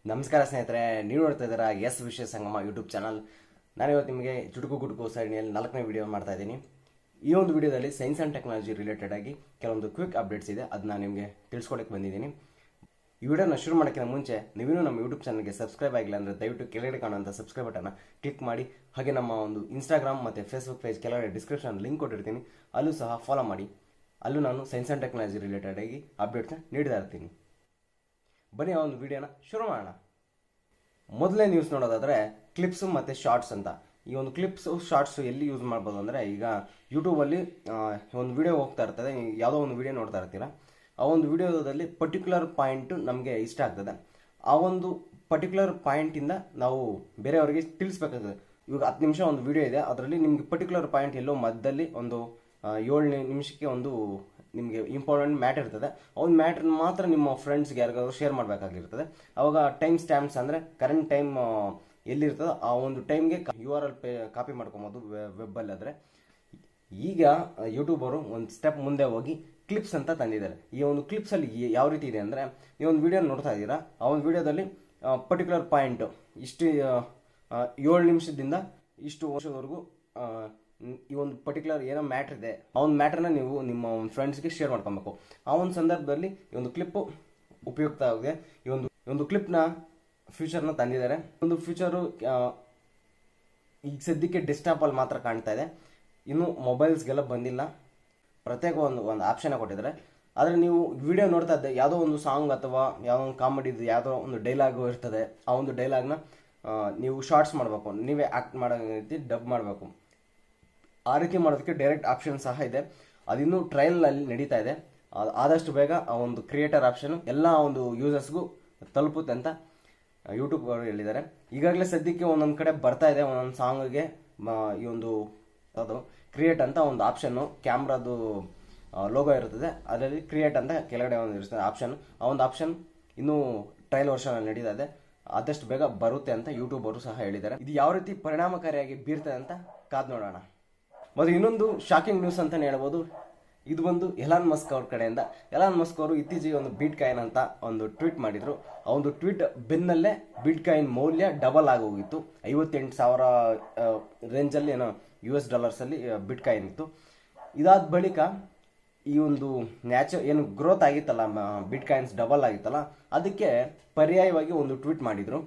ನಮಸ್ಕಾರ ಸ್ನೇಹಿತರೆ ನೀವು ನೋಡ್ತಾ ಇದ್ದೀರಾ ಎಸ್ ವಿಷಯ ಸಂಗಮ ಯೂಟ್ಯೂಬ್ ಚಾನಲ್ ನಾನಿವತ್ತು ನಿಮಗೆ ಚುಟುಕು ಗುಟುಕು ಸರಣಿಯಲ್ಲಿ ನಾಲ್ಕನೇ ವಿಡಿಯೋ ಮಾಡ್ತಾ ಇದ್ದೀನಿ ಈ ಒಂದು ವಿಡಿಯೋದಲ್ಲಿ ಸೈನ್ಸ್ ಆ್ಯಂಡ್ ಟೆಕ್ನಾಲಜಿ ರಿಲೇಟೆಡ್ ಆಗಿ ಕೆಲವೊಂದು ಕ್ವಿಕ್ ಅಪ್ಡೇಟ್ಸ್ ಇದೆ ಅದನ್ನ ನಿಮಗೆ ತಿಳಿಸ್ಕೊಡಕ್ಕೆ ಬಂದಿದ್ದೀನಿ ಈ ವಿಡಿಯೋನ ಶುರು ಮಾಡೋಕ್ಕಿಂತ ಮುಂಚೆ ನೀವಿನ್ನೂ ನಮ್ಮ ಯೂಟ್ಯೂಬ್ ಚಾನಲ್ಗೆ ಸಬ್ಸ್ಕ್ರೈಬ್ ಆಗಿಲ್ಲ ಅಂದರೆ ದಯವಿಟ್ಟು ಕೆಳಗಡೆ ಕಾಣುವಂಥ ಸಬ್ಸ್ಕ್ರೈಬ್ ಬಟನ್ನ ಕ್ಲಿಕ್ ಮಾಡಿ ಹಾಗೆ ನಮ್ಮ ಒಂದು ಇನ್ಸ್ಟಾಗ್ರಾಮ್ ಮತ್ತು ಫೇಸ್ಬುಕ್ ಪೇಜ್ ಕೆಳಗಡೆ ಡಿಸ್ಕ್ರಿಪ್ಷನ್ ಲಿಂಕ್ ಕೊಟ್ಟಿರ್ತೀನಿ ಅಲ್ಲೂ ಸಹ ಫಾಲೋ ಮಾಡಿ ಅಲ್ಲೂ ನಾನು ಸೈನ್ಸ್ ಆ್ಯಂಡ್ ಟೆಕ್ನಾಲಜಿ ರಿಲೇಟೆಡ್ ಆಗಿ ಅಪ್ಡೇಟ್ಸ್ನ ನೀಡ್ತಾ ಇರ್ತೀನಿ ಬನ್ನಿ ಆ ಒಂದು ವಿಡಿಯೋನ ಶುರು ಮಾಡೋಣ ಮೊದಲನೇ ನ್ಯೂಸ್ ನೋಡೋದಾದ್ರೆ ಕ್ಲಿಪ್ಸ್ ಮತ್ತು ಶಾರ್ಟ್ಸ್ ಅಂತ ಈ ಒಂದು ಕ್ಲಿಪ್ಸ್ ಶಾರ್ಟ್ಸ್ ಎಲ್ಲಿ ಯೂಸ್ ಮಾಡ್ಬೋದು ಅಂದರೆ ಈಗ ಯೂಟ್ಯೂಬಲ್ಲಿ ಒಂದು ವಿಡಿಯೋ ಹೋಗ್ತಾ ಇರ್ತದೆ ನೀವು ಯಾವುದೋ ಒಂದು ವಿಡಿಯೋ ನೋಡ್ತಾ ಇರ್ತೀರ ಆ ಒಂದು ವಿಡಿಯೋದಲ್ಲಿ ಪರ್ಟಿಕ್ಯುಲರ್ ಪಾಯಿಂಟ್ ನಮಗೆ ಇಷ್ಟ ಆಗ್ತದೆ ಆ ಒಂದು ಪರ್ಟಿಕ್ಯುಲರ್ ಪಾಯಿಂಟಿಂದ ನಾವು ಬೇರೆಯವರಿಗೆ ತಿಳಿಸ್ಬೇಕಾಗ್ತದೆ ಇವಾಗ ಹತ್ತು ನಿಮಿಷ ಒಂದು ವಿಡಿಯೋ ಇದೆ ಅದರಲ್ಲಿ ನಿಮ್ಗೆ ಪರ್ಟಿಕ್ಯುಲರ್ ಪಾಯಿಂಟ್ ಎಲ್ಲೋ ಮಧ್ಯದಲ್ಲಿ ಒಂದು ಏಳು ನಿಮಿಷಕ್ಕೆ ಒಂದು ನಿಮಗೆ ಇಂಪಾರ್ಟೆಂಟ್ ಮ್ಯಾಟರ್ ಇರ್ತದೆ ಆ ಒಂದು ಮ್ಯಾಟ್ರ್ ಮಾತ್ರ ನಿಮ್ಮ ಫ್ರೆಂಡ್ಸ್ಗೆ ಯಾರಿಗಾದ್ರು ಶೇರ್ ಮಾಡಬೇಕಾಗಿರ್ತದೆ ಅವಾಗ ಟೈಮ್ ಸ್ಟ್ಯಾಂಪ್ಸ್ ಅಂದರೆ ಕರೆಂಟ್ ಟೈಮ್ ಎಲ್ಲಿರ್ತದೆ ಆ ಒಂದು ಟೈಮ್ಗೆ ಯು ಆರ್ ಎಲ್ ಪೇ ಕಾಪಿ ಮಾಡ್ಕೊಬೋದು ವೆಬ್ಬಲ್ಲಿ ಆದರೆ ಈಗ ಯೂಟ್ಯೂಬರು ಒಂದು ಸ್ಟೆಪ್ ಮುಂದೆ ಹೋಗಿ ಕ್ಲಿಪ್ಸ್ ಅಂತ ತಂದಿದ್ದಾರೆ ಈ ಒಂದು ಕ್ಲಿಪ್ಸಲ್ಲಿ ಯಾವ ರೀತಿ ಇದೆ ಅಂದರೆ ಈ ಒಂದು ವಿಡಿಯೋ ನೋಡ್ತಾ ಇದ್ದೀರಾ ಆ ಒಂದು ವಿಡಿಯೋದಲ್ಲಿ ಪರ್ಟಿಕ್ಯುಲರ್ ಪಾಯಿಂಟ್ ಇಷ್ಟು ಆ, ಏಳು ನಿಮಿಷದಿಂದ ಇಷ್ಟು ವರ್ಷದವರೆಗೂ ಆ, ಈ ಒಂದು ಪರ್ಟಿಕ್ಯುಲರ್ ಏನೋ ಮ್ಯಾಟ್ರ್ ಇದೆ ಆ ಒಂದು ಮ್ಯಾಟ್ರನ್ನ ನೀವು ನಿಮ್ಮ ಒಂದು ಫ್ರೆಂಡ್ಸ್ಗೆ ಶೇರ್ ಮಾಡ್ಕೊಬೇಕು ಆ ಒಂದು ಸಂದರ್ಭದಲ್ಲಿ ಈ ಒಂದು ಕ್ಲಿಪ್ಪು ಉಪಯುಕ್ತ ಆಗಿದೆ ಈ ಒಂದು ಈ ಒಂದು ಕ್ಲಿಪ್ನ ಫ್ಯೂಚರ್ನ ತಂದಿದ್ದಾರೆ ಒಂದು ಫ್ಯೂಚರು ಈಗ ಸದ್ಯಕ್ಕೆ ಡೆಸ್ಕ್ಟಾಪಲ್ಲಿ ಮಾತ್ರ ಕಾಣ್ತಾ ಇದೆ ಇನ್ನು ಮೊಬೈಲ್ಸ್ಗೆಲ್ಲ ಬಂದಿಲ್ಲ ಪ್ರತ್ಯೇಕ ಒಂದು ಒಂದು ಆಪ್ಷನ್ ಕೊಟ್ಟಿದ್ದಾರೆ ಆದರೆ ನೀವು ವಿಡಿಯೋ ನೋಡ್ತಾ ಇದ್ದೆ ಯಾವುದೋ ಒಂದು ಸಾಂಗ್ ಅಥವಾ ಯಾವುದೋ ಒಂದು ಕಾಮಿಡಿದು ಯಾವುದೋ ಒಂದು ಡೈಲಾಗು ಇರ್ತದೆ ಆ ಒಂದು ಡೈಲಾಗ್ನ ನೀವು ಶಾರ್ಟ್ಸ್ ಮಾಡಬೇಕು ನೀವೇ ಆ್ಯಕ್ಟ್ ಮಾಡೋ ರೀತಿ ಡಬ್ ಮಾಡಬೇಕು ಆ ರೀತಿ ಮಾಡೋದಕ್ಕೆ ಡೈರೆಕ್ಟ್ ಆಪ್ಷನ್ ಸಹ ಇದೆ ಅದಿನ್ನೂ ಟ್ರಯಲ್ನಲ್ಲಿ ನಡೀತಾ ಇದೆ ಆ- ಆದಷ್ಟು ಬೇಗ ಆ ಒಂದು ಕ್ರಿಯೇಟರ್ ಆಪ್ಷನ್ ಎಲ್ಲ ಒಂದು ಯೂಸರ್ಸ್ಗೂ ತಲುಪುತ್ತೆ ಅಂತ ಯೂಟ್ಯೂಬ್ ಅವರು ಹೇಳಿದ್ದಾರೆ ಈಗಾಗಲೇ ಸದ್ಯಕ್ಕೆ ಒಂದೊಂದು ಕಡೆ ಬರ್ತಾ ಇದೆ ಒಂದೊಂದು ಸಾಂಗ್ಗೆ ಈ ಒಂದು ಅದು ಕ್ರಿಯೇಟ್ ಅಂತ ಒಂದು ಆಪ್ಷನ್ನು ಕ್ಯಾಮ್ರಾದು ಲೋಗೋ ಇರ್ತದೆ ಅದರಲ್ಲಿ ಕ್ರಿಯೇಟ್ ಅಂತ ಕೆಳಗಡೆ ಒಂದು ಇರ್ತದೆ ಆಪ್ಷನ್ ಆ ಒಂದು ಆಪ್ಷನ್ ಇನ್ನೂ ಟ್ರಯಲ್ ವರ್ಷನಲ್ಲಿ ನಡೀತಾ ಇದೆ ಆದಷ್ಟು ಬೇಗ ಬರುತ್ತೆ ಅಂತ ಯೂಟ್ಯೂಬ್ ಅವರು ಸಹ ಹೇಳಿದ್ದಾರೆ ಇದು ಯಾವ ರೀತಿ ಪರಿಣಾಮಕಾರಿಯಾಗಿ ಬೀರ್ತದೆ ಅಂತ ಕಾದ್ ನೋಡೋಣ ಮತ್ತು ಇನ್ನೊಂದು ಶಾಕಿಂಗ್ ನ್ಯೂಸ್ ಅಂತಾನೆ ಹೇಳ್ಬೋದು ಇದು ಬಂದು ಎಲಾನ್ ಮಸ್ಕ್ ಅವ್ರ ಕಡೆಯಿಂದ ಎಲಾನ್ ಮಸ್ಕ್ ಅವರು ಇತ್ತೀಚೆಗೆ ಒಂದು ಬಿಟ್ ಕಾಯಿನ್ ಅಂತ ಒಂದು ಟ್ವೀಟ್ ಮಾಡಿದ್ರು ಆ ಒಂದು ಟ್ವೀಟ್ ಬೆನ್ನಲ್ಲೇ ಬಿಟ್ ಕಾಯಿನ್ ಮೌಲ್ಯ ಡಬಲ್ ಆಗಿ ಹೋಗಿತ್ತು ಐವತ್ತೆಂಟು ಸಾವಿರ ರೇಂಜಲ್ಲಿ ಏನೋ ಯು ಎಸ್ ಡಾಲರ್ಸಲ್ಲಿ ಬಿಟ್ ಕಾಯಿನ್ ಇತ್ತು ಇದಾದ ಬಳಿಕ ಈ ಒಂದು ನ್ಯಾಚು ಏನು ಗ್ರೋತ್ ಆಗಿತ್ತಲ್ಲ ಬಿಟ್ ಕಾಯಿನ್ಸ್ ಡಬಲ್ ಆಗಿತ್ತಲ್ಲ ಅದಕ್ಕೆ ಪರ್ಯಾಯವಾಗಿ ಒಂದು ಟ್ವೀಟ್ ಮಾಡಿದ್ರು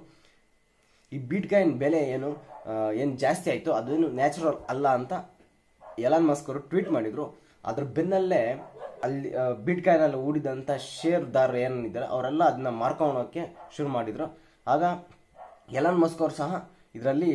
ಈ ಬಿಟ್ ಕಾಯಿನ್ ಬೆಲೆ ಏನು ಏನು ಜಾಸ್ತಿ ಆಯಿತು ಅದೇನು ನ್ಯಾಚುರಲ್ ಅಲ್ಲ ಅಂತ ಎಲಾನ್ ಮಸ್ಕ್ ಅವರು ಟ್ವೀಟ್ ಮಾಡಿದ್ರು ಅದ್ರ ಬೆನ್ನಲ್ಲೇ ಅಲ್ಲಿ ಬಿಟ್ ಕಾಯಿನಲ್ಲಿ ಹೂಡಿದಂಥ ಶೇರ್ದಾರರು ಏನಿದ್ದಾರೆ ಅವರೆಲ್ಲ ಅದನ್ನ ಮಾರ್ಕೊಳ್ಳೋಕೆ ಶುರು ಮಾಡಿದ್ರು ಆಗ ಎಲಾನ್ ಮಸ್ಕ್ ಅವರು ಸಹ ಇದರಲ್ಲಿ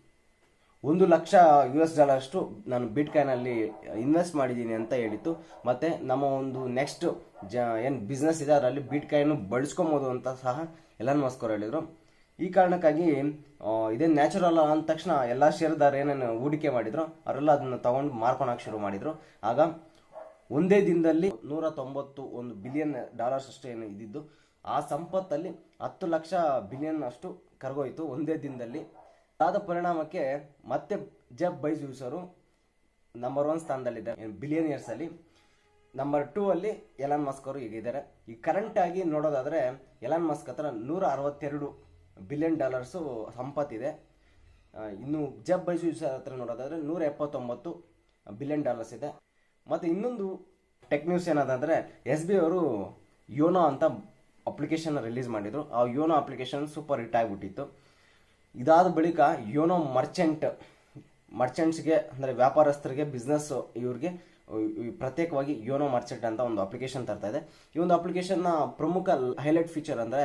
ಒಂದು ಲಕ್ಷ ಯು ಎಸ್ ಡಾಲರ್ಷ್ಟು ನಾನು ಬಿಟ್ ಕಾಯಿನಲ್ಲಿ ಇನ್ವೆಸ್ಟ್ ಮಾಡಿದ್ದೀನಿ ಅಂತ ಹೇಳಿತ್ತು ಮತ್ತು ನಮ್ಮ ಒಂದು ನೆಕ್ಸ್ಟ್ ಜ ಏನು ಬಿಸ್ನೆಸ್ ಇದೆ ಅದರಲ್ಲಿ ಬಿಟ್ ಕಾಯಿನ್ ಬಳಸ್ಕೊಬೋದು ಅಂತ ಸಹ ಎಲಾನ್ ಮಸ್ಕ್ ಅವರು ಹೇಳಿದರು ಈ ಕಾರಣಕ್ಕಾಗಿ ಆ, ಇದೇನು ನ್ಯಾಚುರಲ್ ಅಂದ ತಕ್ಷಣ ಎಲ್ಲ ಷೇರ್ದಾರ ಏನೇನು ಹೂಡಿಕೆ ಮಾಡಿದ್ರು ಅವರೆಲ್ಲ ಅದನ್ನ ತಗೊಂಡು ಮಾರ್ಕೊಳಕ್ಕೆ ಶುರು ಮಾಡಿದ್ರು ಆಗ ಒಂದೇ ದಿನದಲ್ಲಿ ನೂರ ತೊಂಬತ್ತು ಒಂದು ಬಿಲಿಯನ್ ಡಾಲರ್ಸ್ ಅಷ್ಟು ಏನು ಇದ್ದಿದ್ದು ಆ ಸಂಪತ್ತಲ್ಲಿ ಹತ್ತು ಲಕ್ಷ ಬಿಲಿಯನ್ ಅಷ್ಟು ಕರಗೋಯ್ತು ಒಂದೇ ದಿನದಲ್ಲಿ ಅದಾದ ಪರಿಣಾಮಕ್ಕೆ ಮತ್ತೆ ಜೆಫ್ ಬೈಜೂಸ್ ಅವರು ನಂಬರ್ ಒನ್ ಸ್ಥಾನದಲ್ಲಿದ್ದಾರೆ ಬಿಲಿಯನಿಯರ್ಸ್ ಅಲ್ಲಿ ನಂಬರ್ ಟೂ ಅಲ್ಲಿ ಎಲಾನ್ ಮಸ್ಕ್ ಅವರು ಈಗಿದ್ದಾರೆ ಈ ಕರೆಂಟ್ ಆಗಿ ನೋಡೋದಾದ್ರೆ ಎಲಾನ್ ಮಸ್ಕ್ ಹತ್ರ ನೂರ ಅರವತ್ತೆರಡು ಬಿಲಿಯನ್ ಡಾಲರ್ಸು ಸಂಪತ್ತಿದೆ ಆ, ಇನ್ನು ಜಬ್ ಬೈಜೂಸ್ ಹತ್ರ ನೋಡೋದಾದ್ರೆ ನೂರ ಎಪ್ಪತ್ತೊಂಬತ್ತು ಬಿಲಿಯನ್ ಡಾಲರ್ಸ್ ಇದೆ ಮತ್ತು ಇನ್ನೊಂದು ಟೆಕ್ ನ್ಯೂಸ್ ಏನದಂದ್ರೆ ಎಸ್ ಬಿ ಅವರು ಯೋನೋ ಅಂತ ಅಪ್ಲಿಕೇಶನ್ ರಿಲೀಸ್ ಮಾಡಿದ್ರು ಆ ಯೋನೋ ಅಪ್ಲಿಕೇಶನ್ ಸೂಪರ್ ಹಿಟ್ ಆಗಿಬಿಟ್ಟಿತ್ತು ಇದಾದ ಬಳಿಕ ಯೋನೋ ಮರ್ಚೆಂಟ್ ಮರ್ಚೆಂಟ್ಸ್ಗೆ ಅಂದರೆ ವ್ಯಾಪಾರಸ್ಥರಿಗೆ ಬಿಸ್ನೆಸ್ ಇವ್ರಿಗೆ ಇವ್ ಪ್ರತ್ಯೇಕವಾಗಿ ಯೋನೋ ಮರ್ಚೆಂಟ್ ಅಂತ ಒಂದು ಅಪ್ಲಿಕೇಶನ್ ತರ್ತಾ ಇದೆ ಈ ಒಂದು ಅಪ್ಲಿಕೇಶನ್ನ ಪ್ರಮುಖ ಹೈಲೈಟ್ ಫೀಚರ್ ಅಂದರೆ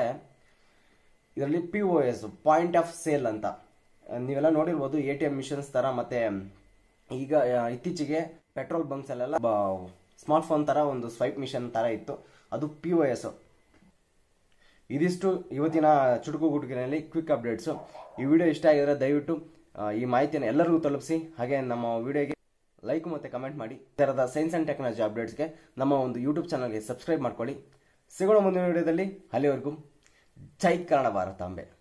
ಇದರಲ್ಲಿ P O S point of sale ಅಂತ ನೀವೆಲ್ಲ ನೋಡಿರ್ಬೋದು ಎ ಟಿ ಎಮ್ ಮಿಷನ್ಸ್ ಥರ ಮತ್ತೆ ಈಗ ಆ, ಇತ್ತೀಚೆಗೆ ಪೆಟ್ರೋಲ್ ಬಂಕ್ಸ್ ಅಲ್ಲೆಲ್ಲ ಸ್ಮಾರ್ಟ್ ಫೋನ್ ಥರ ಒಂದು ಸ್ವೈಪ್ ಮಿಷನ್ ಥರ ಇತ್ತು ಅದು ಪಿ ಒ ಎಸ್ ಇದಿಷ್ಟು ಇವತ್ತಿನ ಚುಟುಕು ಗುಟುಕಿನಲ್ಲಿ ಕ್ವಿಕ್ ಅಪ್ಡೇಟ್ಸು ಈ ವಿಡಿಯೋ ಇಷ್ಟ ಆಗಿದ್ರೆ ದಯವಿಟ್ಟು ಆ, ಈ ಮಾಹಿತಿಯನ್ನು ಎಲ್ಲರಿಗೂ ತಲುಪಿಸಿ ಹಾಗೆ ನಮ್ಮ ವಿಡಿಯೋಗೆ ಲೈಕ್ ಮತ್ತು ಕಮೆಂಟ್ ಮಾಡಿ ಈ ಥರದ ಸೈನ್ಸ್ ಆ್ಯಂಡ್ ಟೆಕ್ನಾಲಜಿ ಅಪ್ಡೇಟ್ಸ್ಗೆ ನಮ್ಮ ಒಂದು ಯೂಟ್ಯೂಬ್ ಚಾನಲ್ಗೆ ಸಬ್ಸ್ಕ್ರೈಬ್ ಮಾಡ್ಕೊಳ್ಳಿ ಸಿಗೋಣ ಮುಂದಿನ ವಿಡಿಯೋದಲ್ಲಿ ಅಲ್ಲಿವರೆಗೂ ಜೈ ಕನ್ನಡ ಭಾರತಾಂಬೆ